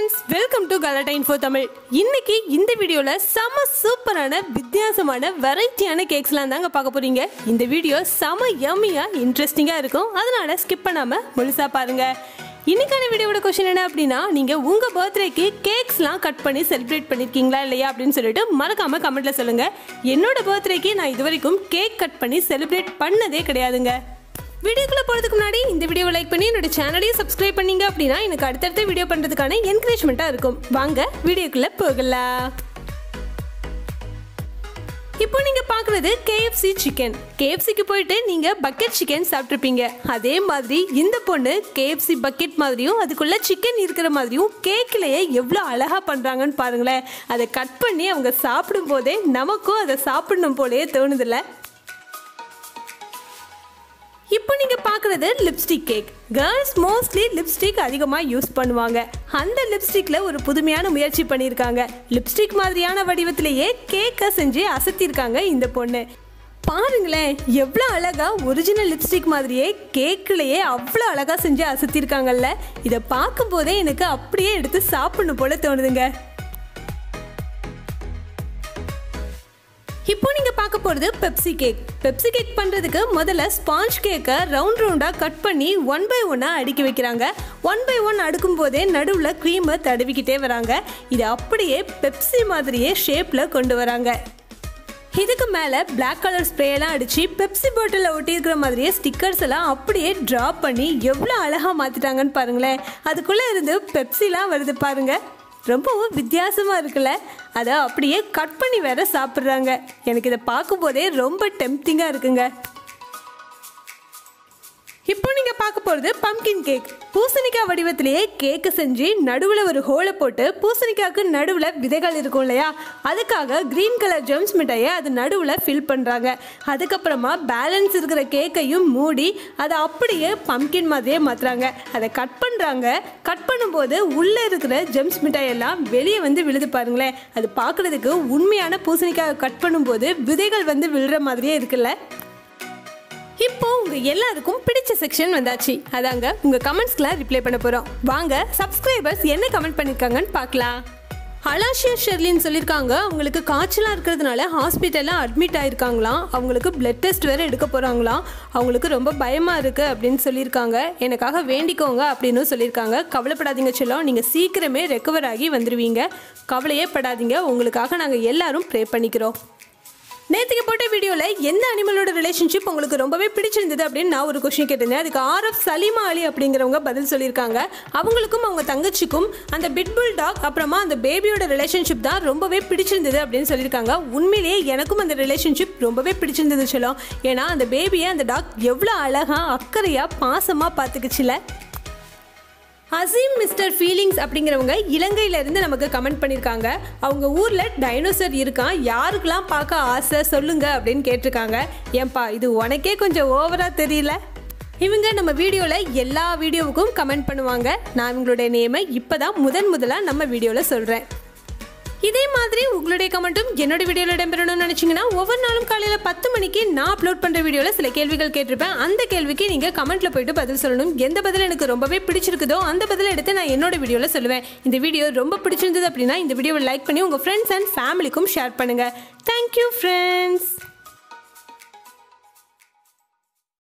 friends welcome to Galatta info Tamil இன்னைக்கு இந்த வீடியோவில் செம சூப்பரான வித்தியாசமான வெரைட்டியான கேக்ஸ்லாம் தாங்க பார்க்க போறீங்க இந்த வீடியோ செம யம்மியாக இன்ட்ரெஸ்டிங்காக இருக்கும் அதனால ஸ்கிப் பண்ணாமல் முழுசா பாருங்க இன்னைக்கான வீடியோவோட கொஸ்டின் என்ன அப்படின்னா நீங்கள் உங்கள் பர்த்டேக்கு கேக்ஸ்லாம் கட் பண்ணி செலிப்ரேட் பண்ணியிருக்கீங்களா இல்லையா அப்படின்னு சொல்லிட்டு மறக்காம கமெண்ட்ல சொல்லுங்க என்னோட பர்த்டேக்கு நான் இது வரைக்கும் கேக் கட் பண்ணி செலிப்ரேட் பண்ணதே கிடையாதுங்க வீடியோக்குள்ள போறதுக்கு முன்னாடி இந்த வீடியோவை லைக் பண்ணி என்னோட சேனலையும் சப்ஸ்கிரைப் பண்ணீங்க அப்படின்னா எனக்கு அடுத்தடுத்த வீடியோ பண்றதுக்கான என்கரேஜ்மெண்ட்டா இருக்கும் வாங்க வீடியோக்குள்ள போகலாம் இப்போ நீங்க பார்க்குறது கேஎஃப்சி சிக்கன் கேஎஃப்சிக்கு போயிட்டு நீங்க பக்கெட் சிக்கன் சாப்பிட்ருப்பீங்க அதே மாதிரி இந்த பொண்ணு கேஎஃப்சி பக்கெட் மாதிரியும் அதுக்குள்ள சிக்கன் இருக்கிற மாதிரியும் கேக்லயே எவ்வளோ அழகா பண்றாங்கன்னு பாருங்களேன் அதை கட் பண்ணி அவங்க சாப்பிடும் போதே நமக்கும் அதை சாப்பிடணும் போலயே தோணுதில்ல இப்போ நீங்க பார்க்குறது lipstick cake girls mostly lipstick அதிகமாக யூஸ் பண்ணுவாங்க அந்த லிப்ஸ்டிக்ல ஒரு புதுமையான முயற்சி பண்ணியிருக்காங்க லிப்ஸ்டிக் மாதிரியான வடிவத்திலேயே கேக்கை செஞ்சு அசத்திருக்காங்க இந்த பொண்ணு பாருங்களேன் எவ்வளோ அழகா ஒரிஜினல் லிப்ஸ்டிக் மாதிரியே கேக்குலயே அவ்வளோ அழகா செஞ்சு அசத்திருக்காங்கல்ல இதை பார்க்கும்போதே எனக்கு அப்படியே எடுத்து சாப்பிடணும் போல தோணுதுங்க இப்போ நீங்க பார்க்க போறது பெப்சி கேக் பெப்சி கேக் பண்றதுக்கு முதல்ல ஸ்பாஞ்ச் கேக்கை ரவுண்ட் ரவுண்டா கட் பண்ணி ஒன் பை ஒன்னா அடுக்கி வைக்கிறாங்க ஒன் பை ஒன் அடுக்கும் போதே நடுவில் க்ரீமை தடவிக்கிட்டே வராங்க இது அப்படியே பெப்சி மாதிரியே ஷேப்ல கொண்டு வராங்க இதுக்கு மேலே பிளாக் கலர் ஸ்ப்ரே எல்லாம் அடிச்சு பெப்சி பாட்டிலில் ஒட்டியிருக்கிற மாதிரியே ஸ்டிக்கர்ஸ் எல்லாம் அப்படியே ட்ராப் பண்ணி எவ்வளோ அழகாக மாற்றிட்டாங்கன்னு பாருங்களேன் அதுக்குள்ளே இருந்து பெப்சிலாம் வருது பாருங்க ரொம்பவும் வித்தியாசமாக இருக்குல்ல அதை அப்படியே கட் பண்ணி வேற சாப்பிட்றாங்க எனக்கு இதை பார்க்கும்போதே ரொம்ப டெம்ப்டிங்காக இருக்குங்க இப்போ நீங்க பார்க்க போறது பம்கின் கேக் பூசணிக்காய் வடிவத்திலேயே கேக்கு செஞ்சு நடுவில் ஒரு ஹோலை போட்டு பூசணிக்காய்க்கு நடுவில் விதைகள் இருக்கும் இல்லையா அதுக்காக கிரீன் கலர் ஜெம்ஸ் மிட்டாயை அது நடுவில் ஃபில் பண்ணுறாங்க அதுக்கப்புறமா பேலன்ஸ் இருக்கிற கேக்கையும் மூடி அதை அப்படியே பம்கின் மாதிரியே மாற்றுறாங்க அதை கட் பண்ணுறாங்க கட் பண்ணும்போது உள்ளே இருக்கிற ஜெம்ஸ் மிட்டாய் எல்லாம் வெளியே வந்து விழுது பாருங்களேன் அது பார்க்குறதுக்கு உண்மையான பூசணிக்காயை கட் பண்ணும்போது விதைகள் வந்து விழுற மாதிரியே இருக்குல்ல இப்போ உங்க எல்லாருக்கும் பிடிச்ச செக்ஷன் வந்தாச்சு அதாங்க உங்க கமெண்ட்ஸ்க்குலாம் ரிப்ளை பண்ண போறோம் வாங்க சப்ஸ்கிரைபர்ஸ் என்ன கமெண்ட் பண்ணிருக்காங்கன்னு பார்க்கலாம் அலாஷியா ஷெர்லின் சொல்லியிருக்காங்க அவங்களுக்கு காய்ச்சலாக இருக்கிறதுனால ஹாஸ்பிட்டலில் அட்மிட் ஆயிருக்காங்களாம் அவங்களுக்கு பிளட் டெஸ்ட் வேறு எடுக்க போகிறாங்களாம் அவங்களுக்கு ரொம்ப பயமாக இருக்குது அப்படின்னு சொல்லியிருக்காங்க எனக்காக வேண்டிக்கோங்க அப்படின்னு சொல்லியிருக்காங்க கவலைப்படாதீங்க செல்லம் நீங்கள் சீக்கிரமே ரெக்கவர் ஆகி வந்துடுவீங்க கவலையே படாதீங்க உங்களுக்காக நாங்கள் எல்லாரும் ப்ரே பண்ணிக்கிறோம் நேற்றுக்கு போட்ட வீடியோவில் எந்த அனிமலோட ரிலேஷன்ஷிப் உங்களுக்கு ரொம்பவே பிடிச்சிருந்தது அப்படின்னு நான் ஒரு கொஷின் கேட்டிருந்தேன் அதுக்கு ஆர்எஃப் சலீமா அலி அப்படிங்கிறவங்க பதில் சொல்லியிருக்காங்க அவங்களுக்கும் அவங்க தங்கச்சிக்கும் அந்த பிட்புல் டாக் அப்புறமா அந்த பேபியோட ரிலேஷன்ஷிப் தான் ரொம்பவே பிடிச்சிருந்தது அப்படின்னு சொல்லியிருக்காங்க உண்மையிலேயே எனக்கும் அந்த ரிலேஷன்ஷிப் ரொம்பவே பிடிச்சிருந்தது சொல்லும் ஏன்னா அந்த பேபியை அந்த டாக் எவ்வளோ அழகாக அக்கறையாக பாசமாக பார்த்துக்குச்சுல அசீம் மிஸ்டர் ஃபீலிங்ஸ் அப்படிங்கிறவங்க இலங்கையில இருந்து நமக்கு கமெண்ட் பண்ணியிருக்காங்க அவங்க ஊர்ல டைனோசர் இருக்கான் யாருக்கெல்லாம் பார்க்க ஆசை சொல்லுங்க அப்படின்னு கேட்டிருக்காங்க ஏன்பா இது உனக்கே கொஞ்சம் ஓவரா தெரியல இவங்க நம்ம வீடியோவில் எல்லா வீடியோவுக்கும் கமெண்ட் பண்ணுவாங்க நான் இவங்களுடைய நேமை இப்போதான் முதன் முதலாக நம்ம வீடியோவில் சொல்கிறேன் இதே மாதிரி உங்களுடைய கமெண்ட்டும் என்னோட வீடியோவில் இடம்பெறணும்னு நினச்சிங்கன்னா ஒவ்வொரு நாளும் காலையில் பத்து மணிக்கு நான் அப்லோட் பண்ணுற வீடியோவில் சில கேள்விகள் கேட்டிருப்பேன் அந்த கேள்விக்கு நீங்கள் கமெண்ட்டில் போயிட்டு பதில் சொல்லணும் எந்த பதில் எனக்கு ரொம்பவே பிடிச்சிருக்குதோ அந்த பதில் எடுத்து நான் என்னோட வீடியோவில் சொல்லுவேன் இந்த வீடியோ ரொம்ப பிடிச்சிருந்தது அப்படின்னா இந்த வீடியோவை லைக் பண்ணி உங்கள் ஃப்ரெண்ட்ஸ் அண்ட் ஃபேமிலிக்கும் ஷேர் பண்ணுங்கள் தேங்க்யூ ஃப்ரெண்ட்ஸ்